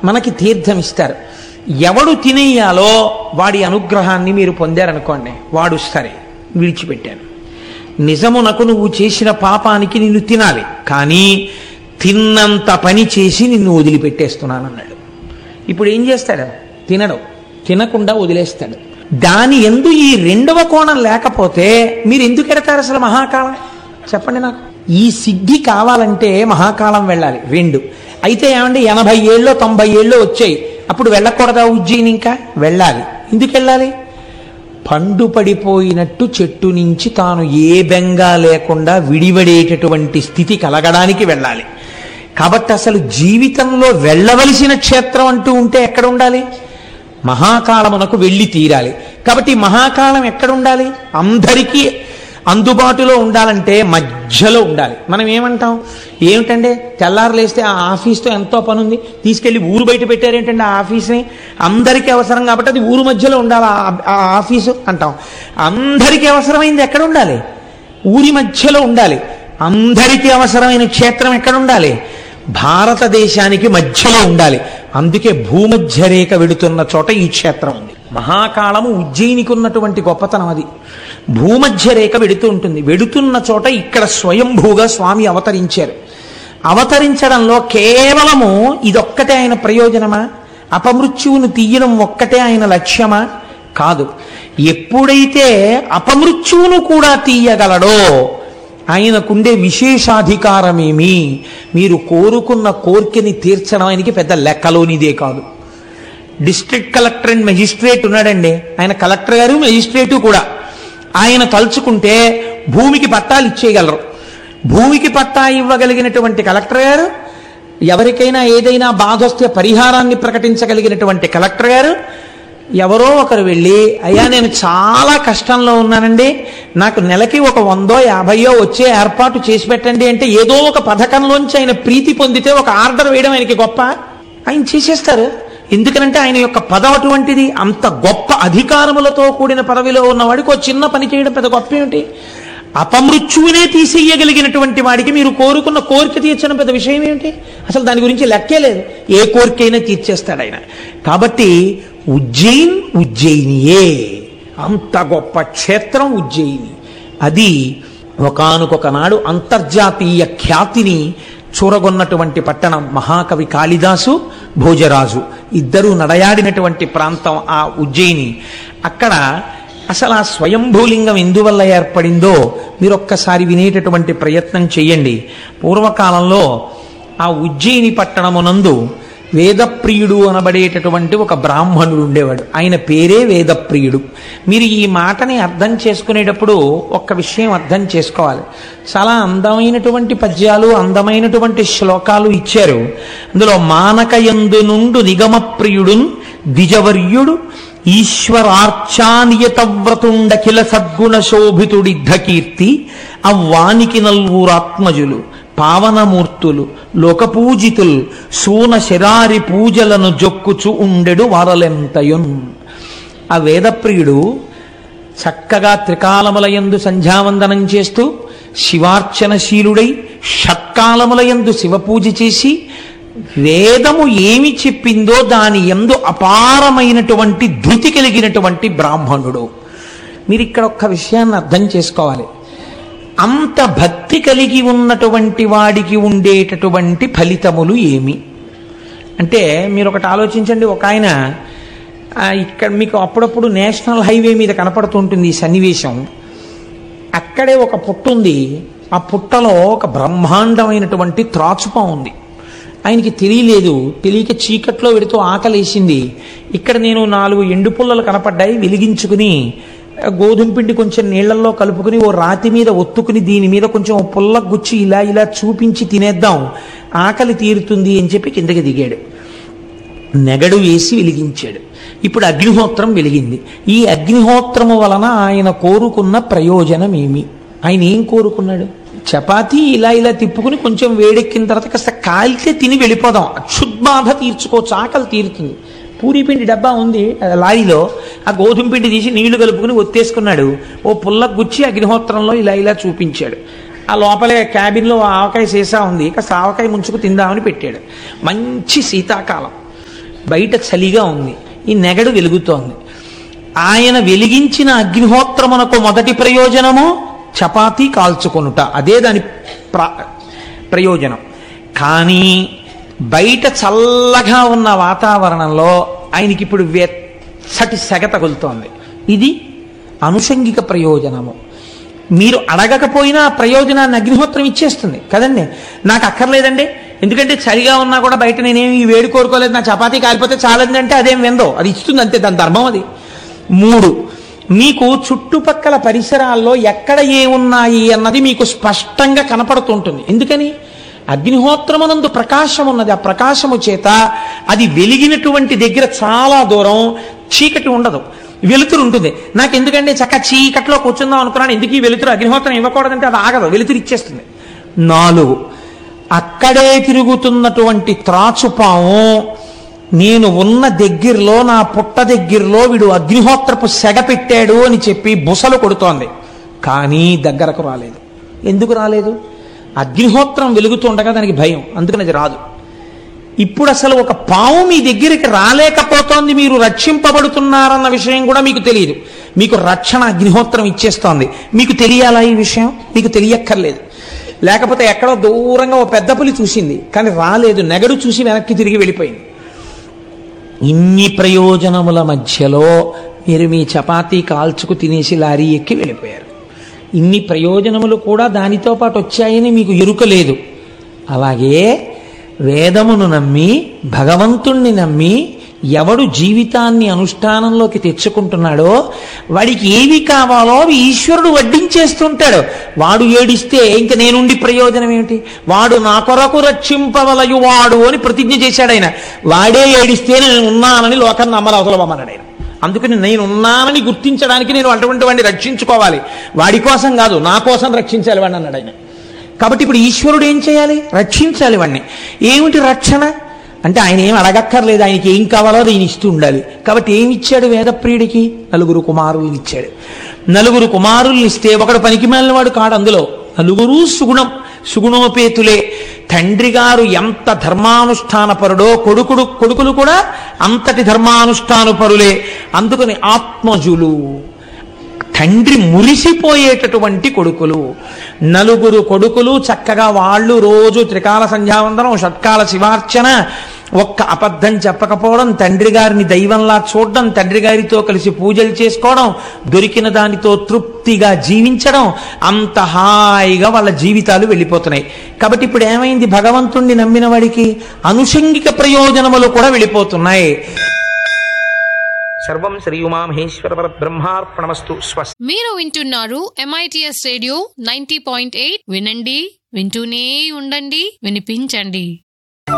మనకి తీర్థం ఇస్తారు ఎవడు తినేయాలో వాడి అనుగ్రహాన్ని మీరు పొందారనుకోండి వాడు సరే విడిచిపెట్టాను నిజమునకు నువ్వు చేసిన పాపానికి నిన్ను తినాలి కానీ తిన్నంత పని చేసి నిన్ను వదిలిపెట్టేస్తున్నానన్నాడు ఇప్పుడు ఏం చేస్తాడు తినడు తినకుండా వదిలేస్తాడు దాని ఎందు ఈ రెండవ కోణం లేకపోతే మీరు ఎందుకు ఎడతారు అసలు మహాకాలం చెప్పండి నాకు ఈ సిద్ధి కావాలంటే మహాకాలం వెళ్ళాలి రెండు అయితే ఏమండి ఎనభై ఏళ్ళు తొంభై ఏళ్ళు వచ్చాయి అప్పుడు వెళ్ళకూడదా ఉజ్జయిని ఇంకా వెళ్ళాలి ఎందుకు వెళ్ళాలి పండు పడిపోయినట్టు చెట్టు నుంచి తాను ఏ బెంగా లేకుండా విడివడేటటువంటి స్థితి కలగడానికి వెళ్ళాలి కాబట్టి అసలు జీవితంలో వెళ్ళవలసిన క్షేత్రం అంటూ ఉంటే ఎక్కడ ఉండాలి మహాకాలమునకు వెళ్ళి తీరాలి కాబట్టి ఈ మహాకాలం ఎక్కడ ఉండాలి అందరికీ అందుబాటులో ఉండాలంటే మధ్యలో ఉండాలి మనం ఏమంటాం ఏమిటంటే తెల్లారులేస్తే ఆ ఆఫీస్తో ఎంతో పని ఉంది తీసుకెళ్లి ఊరు బయట పెట్టారేంటంటే ఆ ఆఫీస్ని అందరికీ అవసరం కాబట్టి అది ఊరు మధ్యలో ఉండాలి ఆ- ఆ ఆఫీసు అంటాం అందరికీ అవసరమైంది ఎక్కడ ఉండాలి ఊరి మధ్యలో ఉండాలి అందరికీ అవసరమైన క్షేత్రం ఎక్కడ ఉండాలి భారతదేశానికి మధ్యలో ఉండాలి అందుకే భూమధ్య రేఖ వెడుతున్న చోట ఈ క్షేత్రం ఉంది మహాకాలము ఉజ్జయినికి ఉన్నటువంటి గొప్పతనం అది భూమధ్య రేఖ వెడుతూ ఉంటుంది వెడుతున్న చోట ఇక్కడ స్వయంభూగా స్వామి అవతరించారు అవతరించడంలో కేవలము ఇదొక్కటే ఆయన ప్రయోజనమా అపమృత్యువును తీయడం ఒక్కటే ఆయన లక్ష్యమా కాదు ఎప్పుడైతే అపమృత్యువును కూడా తీయగలడో ఆయనకుండే విశేషాధికారమేమి మీరు కోరుకున్న కోరికని తీర్చడం ఆయనకి పెద్ద లెక్కలోనిదే కాదు డిస్ట్రిక్ట్ కలెక్టర్ అండ్ మెజిస్ట్రేట్ ఉన్నాడండి ఆయన కలెక్టర్ గారు మెజిస్ట్రేటు కూడా ఆయన తలుచుకుంటే భూమికి పట్టాలు ఇచ్చేయగలరు భూమికి పట్టా ఇవ్వగలిగినటువంటి కలెక్టర్ గారు ఎవరికైనా ఏదైనా బాధ వస్తే పరిహారాన్ని ప్రకటించగలిగినటువంటి కలెక్టర్ గారు ఎవరో ఒకరు వెళ్ళి అయ్యా నేను చాలా కష్టంలో ఉన్నానండి నాకు నెలకి ఒక వందో యాభయో వచ్చే ఏర్పాటు చేసి పెట్టండి అంటే ఏదో ఒక పథకంలోంచి ఆయన ప్రీతి పొందితే ఒక ఆర్డర్ వేయడం ఆయనకి గొప్ప ఆయన చేసేస్తారు ఎందుకనంటే ఆయన యొక్క పదం అటువంటిది అంత గొప్ప అధికారములతో కూడిన పదవిలో ఉన్నవాడికి ఒక చిన్న పని చేయడం పెద్ద గొప్ప ఏమిటి అపమృత్యువునే తీసేయగలిగినటువంటి వాడికి మీరు కోరుకున్న కోరిక తీర్చడం పెద్ద విషయం ఏమిటి అసలు దాని గురించి లెక్కే లేదు ఏ కోరికైనా తీర్చేస్తాడు ఆయన కాబట్టి ఉజ్జయిన్ ఉజ్జయినియే అంత గొప్ప క్షేత్రం ఉజ్జయిని అది ఒకానొక నాడు అంతర్జాతీయ ఖ్యాతిని చూరగొన్నటువంటి పట్టణం మహాకవి కాళిదాసు భోజరాజు ఇద్దరూ నడయాడినటువంటి ప్రాంతం ఆ ఉజ్జయిని అక్కడ అసలు ఆ స్వయంభూలింగం ఎందువల్ల ఏర్పడిందో మీరు ఒక్కసారి వినేటటువంటి ప్రయత్నం చేయండి పూర్వకాలంలో ఆ ఉజ్జయిని పట్టణమునందు వేదప్రియుడు అనబడేటటువంటి ఒక బ్రాహ్మణుడు ఉండేవాడు ఆయన పేరే వేదప్రియుడు మీరు ఈ మాటని అర్థం చేసుకునేటప్పుడు ఒక్క విషయం అర్థం చేసుకోవాలి చాలా అందమైనటువంటి పద్యాలు అందమైనటువంటి శ్లోకాలు ఇచ్చారు అందులో మానకయందు నుండు నిగమప్రియుడున్ ద్విజవర్యుడు ఈశ్వరార్చానియత వ్రతుండఖిల సద్గుణ శోభితుడిద్ధ కీర్తి అవ్వానికి నల్వురాత్మజులు పావనమూర్తులు లోకపూజితుల్ సూన శరారి పూజలను జొక్కుచు ఉండెడు వారలెంతయున్ ఆ వేదప్రియుడు చక్కగా త్రికాలములయందు సంధ్యావందనం చేస్తూ శివార్చనశీలుడై షట్కాలములయందు శివపూజ చేసి వేదము ఏమి చెప్పిందో దాని ఎందు అపారమైనటువంటి ధృతి కలిగినటువంటి బ్రాహ్మణుడు మీరు ఇక్కడ ఒక్క విషయాన్ని అర్థం చేసుకోవాలి అంత భక్తి కలిగి ఉన్నటువంటి వాడికి ఉండేటటువంటి ఫలితములు ఏమి అంటే మీరు ఒకటి ఆలోచించండి ఒక ఆయన ఆ, ఇక్కడ మీకు అప్పుడప్పుడు నేషనల్ హైవే మీద కనపడుతుంటుంది ఈ సన్నివేశం అక్కడే ఒక పుట్ట ఉంది ఆ పుట్టలో ఒక బ్రహ్మాండమైనటువంటి త్రాచుపా ఉంది ఆయనకి తెలియలేదు తెలియక చీకట్లో వెడుతూ ఆకలేసింది ఇక్కడ నేను నాలుగు ఎండు పుల్లలు కనపడ్డాయి వెలిగించుకుని ఆ, గోధుమ పిండి కొంచెం నీళ్లలో కలుపుకుని ఓ రాతి మీద ఒత్తుకుని దీని మీద కొంచెం ఓ పుల్ల గుచ్చి ఇలా ఇలా చూపించి తినేద్దాం ఆకలి తీరుతుంది అని చెప్పి కిందకి దిగాడు నెగడు వేసి వెలిగించాడు ఇప్పుడు అగ్నిహోత్రం వెలిగింది ఈ అగ్నిహోత్రము వలన ఆయన కోరుకున్న ప్రయోజనం ఏమి ఆయన ఏం కోరుకున్నాడు చపాతీ ఇలా ఇలా తిప్పుకుని కొంచెం వేడెక్కిన తర్వాత కాస్త కాలితే తిని వెళ్ళిపోదాం క్షుద్బాధ తీర్చుకోవచ్చు ఆకలి తీరుతుంది పూరీ పిండి డబ్బా ఉంది ఆ లారీలో ఆ గోధుమ పిండి తీసి నీళ్లు కలుపుకుని ఒత్తేసుకున్నాడు ఓ పుల్ల గుచ్చి అగ్నిహోత్రంలో ఇలా ఇలా చూపించాడు ఆ లోపలే క్యాబిన్లో ఆవకాయ సీసా ఉంది కాస్త ఆవకాయ ముంచుకు తిందామని పెట్టాడు మంచి శీతాకాలం బయట చలిగా ఉంది ఈ నెగడు వెలుగుతోంది ఆయన వెలిగించిన అగ్నిహోత్రమునకు మొదటి ప్రయోజనము చపాతీ కాల్చుకొనుట అదే దాని ప్ర ప్రయోజనం కానీ బయట చల్లగా ఉన్న వాతావరణంలో ఆయనకి ఇప్పుడు వెచ్చటి సెగ తగులుతోంది ఇది అనుషంగిక ప్రయోజనము మీరు అడగకపోయినా ఆ ప్రయోజనాన్ని అగ్నిహోత్రం ఇచ్చేస్తుంది కదండి నాకు అక్కర్లేదండి ఎందుకంటే చలిగా ఉన్నా కూడా బయట నేనేమి ఈ వేడి కోరుకోలేదు నా చపాతీ కాలిపోతే చాలండి అంటే అదేం వెందో అది ఇస్తుంది అంతే దాని ధర్మం అది మూడు మీకు చుట్టుపక్కల పరిసరాల్లో ఎక్కడ ఏమున్నాయి అన్నది మీకు స్పష్టంగా కనపడుతుంటుంది ఎందుకని అగ్నిహోత్రమునందు ప్రకాశం ఉన్నది ఆ ప్రకాశము చేత అది వెలిగినటువంటి దగ్గర చాలా దూరం చీకటి ఉండదు వెలుతురు ఉంటుంది నాకు ఎందుకంటే చక్క చీకట్లో కూర్చుందాం అనుకున్నాను ఎందుకు ఈ వెలుతురు అగ్నిహోత్రం ఇవ్వకూడదంటే అది ఆగదు వెలుతురు ఇచ్చేస్తుంది నాలుగు అక్కడే తిరుగుతున్నటువంటి త్రాచుపాము నేను ఉన్న దగ్గరలో నా పుట్ట దగ్గరలో వీడు అగ్నిహోత్రపు సెగ పెట్టాడు అని చెప్పి బుసలు కొడుతోంది కానీ దగ్గరకు రాలేదు ఎందుకు రాలేదు అగ్నిహోత్రం వెలుగుతుండగా దానికి భయం అందుకని అది రాదు ఇప్పుడు అసలు ఒక పాము మీ దగ్గరికి రాలేకపోతోంది మీరు రక్షింపబడుతున్నారన్న విషయం కూడా మీకు తెలియదు మీకు రక్షణ అగ్నిహోత్రం ఇచ్చేస్తోంది మీకు తెలియాలా ఈ విషయం మీకు తెలియక్కర్లేదు లేకపోతే ఎక్కడో దూరంగా ఓ పెద్ద పులి చూసింది కానీ రాలేదు నెగడు చూసి వెనక్కి తిరిగి వెళ్ళిపోయింది ఇన్ని ప్రయోజనముల మధ్యలో మీరు మీ చపాతీ కాల్చుకు తినేసి లారీ ఎక్కి వెళ్ళిపోయారు ఇన్ని ప్రయోజనములు కూడా దానితో పాటు వచ్చాయని మీకు ఎరుక లేదు అలాగే వేదమును నమ్మి భగవంతుణ్ణి నమ్మి ఎవడు జీవితాన్ని అనుష్ఠానంలోకి తెచ్చుకుంటున్నాడో వాడికి ఏవి కావాలో అవి ఈశ్వరుడు వడ్డించేస్తుంటాడు వాడు ఏడిస్తే ఇంక నేనుండి ప్రయోజనం ఏమిటి వాడు నా కొరకు రక్షింపవలయు వాడు అని ప్రతిజ్ఞ చేశాడు ఆయన వాడే ఏడిస్తే నేను ఉన్నానని లోకాన్ని నమ్మలు అవతలమన్నాడు ఆయన అందుకని నేను ఉన్నానని గుర్తించడానికి నేను అటువంటి వాడిని రక్షించుకోవాలి వాడి కోసం కాదు నా కోసం రక్షించాలి వాడిని అన్నాడు ఆయన కాబట్టి ఇప్పుడు ఈశ్వరుడు ఏం చేయాలి రక్షించాలి వాడిని ఏమిటి రక్షణ అంటే ఆయన ఏం అడగక్కర్లేదు ఆయనకి ఏం కావాలో అది ఆయన ఇస్తూ ఉండాలి కాబట్టి ఏమి ఇచ్చాడు వేదప్రియుడికి నలుగురు కుమారుల్ని ఇచ్చాడు నలుగురు కుమారుల్ని ఇస్తే ఒకడు పనికి వాడు కాడు అందులో నలుగురు సుగుణం సుగుణోపేతులే తండ్రి గారు ఎంత ధర్మానుష్ఠానపరుడో కొడుకుడు కొడుకులు కూడా అంతటి ధర్మానుష్ఠానపరులే అందుకని ఆత్మజులు తండ్రి మురిసిపోయేటటువంటి కొడుకులు నలుగురు కొడుకులు చక్కగా వాళ్ళు రోజు త్రికాల సంధ్యావందనం షట్కాల శివార్చన ఒక్క అబద్ధం చెప్పకపోవడం తండ్రి గారిని దైవంలా చూడడం తండ్రి గారితో కలిసి పూజలు చేసుకోవడం దొరికిన దానితో తృప్తిగా జీవించడం అంత హాయిగా వాళ్ళ జీవితాలు వెళ్ళిపోతున్నాయి కాబట్టి ఇప్పుడు ఏమైంది భగవంతుణ్ణి నమ్మిన వాడికి అనుషంగిక ప్రయోజనములు కూడా వెళ్ళిపోతున్నాయి సర్వం శ్రీ ఉమామహేశ్వర బ్రహ్మార్పణమస్తు స్వస్తి మీరు వింటున్నారు MITS radio ninety point eight వినండి వింటూనే ఉండండి వినిపించండి